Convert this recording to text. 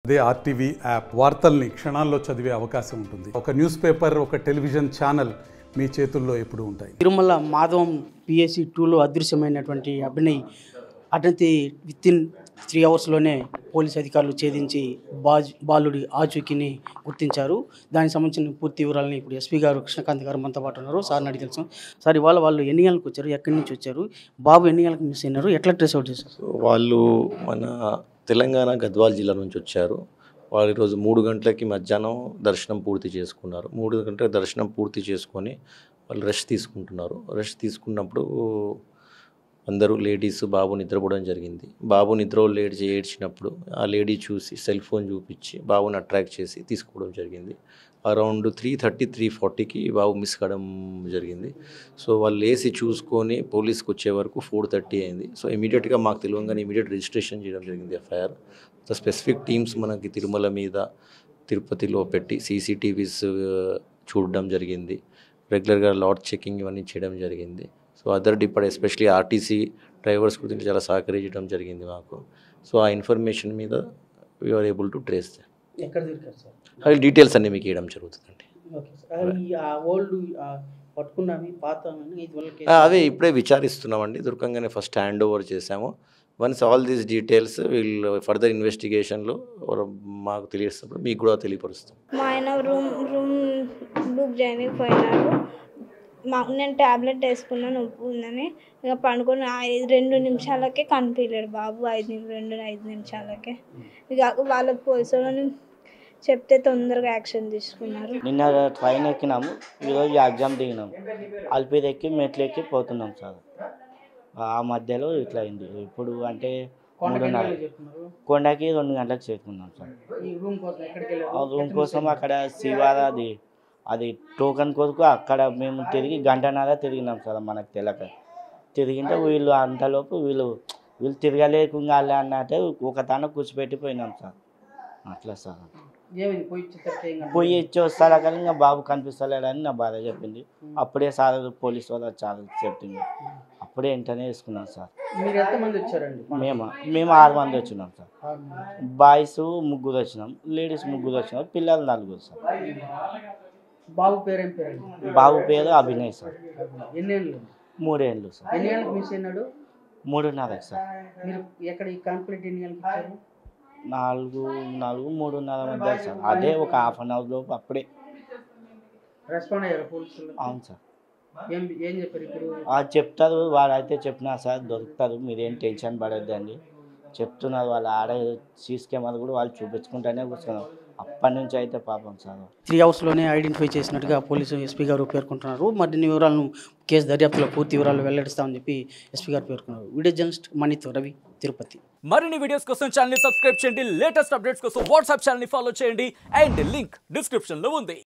అదే RTV app వార్తల్ని క్షణాల్లో చదివే అవకాశం ఉంటుంది ఒక న్యూస్ పేపర్ ఒక టెలివిజన్ ఛానల్ మీ చేతుల్లో ఎప్పుడూ ఉంటాయి తిరుమల మాధవం పిఎస్సి టూలో అదృశ్యమైనటువంటి అభినయ్ అతనికి విత్ ఇన్ త్రీ అవర్స్లోనే పోలీస్ అధికారులు ఛేదించి బాజ్ బాలుడి ఆచూకీని గుర్తించారు దానికి సంబంధించిన పూర్తి వివరాలని ఇప్పుడు ఎస్పీ గారు కృష్ణకాంత్ గారు మనతో పాటు ఉన్నారు సార్ అడిగి తెలుసు సార్ ఇవాళ వాళ్ళు ఎన్ని గంటలకు వచ్చారు ఎక్కడి నుంచి వచ్చారు బాబు ఎన్ని గంటలకు మిస్ అయినారు ఎట్లా ట్రేస్ అవుట్ చేశారు సో వాళ్ళు మన తెలంగాణ గద్వాల్ జిల్లా నుంచి వచ్చారు వాళ్ళు ఈరోజు మూడు గంటలకి మధ్యాహ్నం దర్శనం పూర్తి చేసుకున్నారు మూడు గంటల దర్శనం పూర్తి చేసుకొని వాళ్ళు రెస్ట్ తీసుకుంటున్నారు రెస్ట్ తీసుకున్నప్పుడు అందరూ లేడీస్ బాబు నిద్రపోవడం జరిగింది బాబు నిద్ర లేడి ఏడ్చినప్పుడు ఆ లేడీ చూసి సెల్ ఫోన్ చూపించి బాబుని అట్రాక్ట్ చేసి తీసుకోవడం జరిగింది అరౌండ్ త్రీ థర్టీ త్రీ ఫార్టీకి బాబు మిస్ కావడం జరిగింది సో వాళ్ళు లేసి చూసుకొని పోలీస్కి వచ్చే వరకు ఫోర్ థర్టీ అయింది సో ఇమీడియట్గా మాకు తెలియగానే ఇమీడియట్ రిజిస్ట్రేషన్ చేయడం జరిగింది ఎఫ్ఐఆర్ సో స్పెసిఫిక్ టీమ్స్ మనకి తిరుమల మీద తిరుపతిలో పెట్టి సీసీటీవీస్ చూడడం జరిగింది రెగ్యులర్గా లాట్ చెకింగ్ ఇవన్నీ చేయడం జరిగింది so other depart especially RTC drivers గురించి చాలా సహకరించడం జరిగింది మాకు సో ఆ ఇన్ఫర్మేషన్ మీద వీఆర్ ఏబుల్ టు ట్రేస్ ఎక్కడ దొరికారు సార్ అవి డీటెయిల్స్ అన్నీ మీకు ఇవ్వడం జరుగుతుందండి ఓకే సార్ ఈ ఓల్డ్ పట్టుకున్నవి పాత ఇది ఆ, అవే ఇప్పుడే విచారిస్తున్నామండి దొరకంగానే ఫస్ట్ హ్యాండ్ ఓవర్ చేసాము వన్స్ ఆల్ దీస్ డీటెయిల్స్ వీళ్ళు ఫర్దర్ ఇన్వెస్టిగేషన్లో మాకు తెలియస్తున్నప్పుడు మీకు కూడా తెలియపరుస్తాం మా ఆయన రూమ్ రూమ్ బుక్ చేయడానికి పోయినాడు మాకు నేను ట్యాబ్లెట్ వేసుకున్నాను నొప్పి ఉందని ఇక పండుకొని ఐదు రెండు నిమిషాలకే కనిపించలేడు బాబు ఐదు నిమి- రెండు ఐదు నిమిషాలకే ఇక వాళ్ళకి పోలీసు వాళ్ళని చెప్తే తొందరగా యాక్షన్ తీసుకున్నారు నిన్న ట్రైన్ ఎక్కినాము ఈరోజు ఎగ్జామ్ దిగినాము అల్పీది ఎక్కి మెట్లు ఎక్కి పోతున్నాం సార్ ఆ మధ్యలో ఇట్లా అయింది ఇప్పుడు అంటే మూడున్నర చెప్తున్నారు కొండకి రెండు గంటలకు చేరుకున్నాం సార్ ఈ రూమ్ కోసం ఎక్కడికి ఆ రూమ్ కోసం అక్కడ శివార అది అది టోకన్ కొరకు అక్కడ మేము తిరిగి గంటన్నర తిరిగినాం సార్ మనకు తెలక తిరిగింటే వీళ్ళు అంతలోపు వీళ్ళు వీళ్ళు తిరగలేకుండా అన్నట్టే ఒక తాన కూర్చోపెట్టిపోయినాం సార్ అట్లా సార్ ఏమైంది పోయి చిత్ర పోయి ఇచ్చి వస్తారా కానీ ఇంకా బాబు కనిపిస్తలేడని నా బాధ చెప్పింది అప్పుడే సార్ పోలీస్ వాళ్ళు వచ్చారు చెప్పింది అప్పుడే వెంటనే వేసుకున్నాం సార్ మీరు ఎంతమంది వచ్చారండి మేము మేము ఆరు మంది వచ్చినాం సార్ బాయ్స్ ముగ్గురు వచ్చినాం లేడీస్ ముగ్గురు వచ్చినాం పిల్లలు నలుగురు సార్ బాబు పేరు ఏం పేరండి బాబు పేరు అభినయ్ సార్ ఎన్ని ఏళ్ళు మూడేళ్ళు సార్ ఎన్ని ఏళ్ళకి మిస్ అయినాడు మూడున్నర సార్ మీరు ఎక్కడ ఈ కాన్ఫ్లిక్ట్ ఎన్ని గంటలకు ఇచ్చారు నాలుగు నాలుగు మూడున్నర మధ్య సార్ అదే ఒక హాఫ్ అన్ అవర్ లోపు అప్పుడే రెస్పాండ్ అయ్యారు పోలీసులు అవును సార్ ఏం ఏం చెప్పారు ఇప్పుడు ఆ చెప్తారు వాడైతే చెప్పినా సార్ దొరుకుతారు మీరేం టెన్షన్ పడొద్దండి చెప్తున్నారు వాళ్ళు ఆడ సీసీ కెమెరా కూడా వాళ్ళు చూపించుకుంటూనే కూర్చున్నారు అప్పటి నుంచి అయితే పాపం సార్ త్రీ అవర్స్లోనే ఐడెంటిఫై చేసినట్టుగా పోలీసు ఎస్పీ గారు పేర్కొంటున్నారు మరిన్ని వివరాలను కేసు దర్యాప్తులో పూర్తి వివరాలు వెల్లడిస్తామని చెప్పి ఎస్పీ గారు పేర్కొన్నారు వీడియో జర్నలిస్ట్ మణితో రవి తిరుపతి మరిన్ని వీడియోస్ కోసం ఛానల్ సబ్స్క్రైబ్ చేయండి లేటెస్ట్ అప్డేట్స్ కోసం వాట్సాప్ ఛానల్ ఫాలో చేయండి అండ్ లింక్ డిస్క్రిప్షన్ లో ఉంది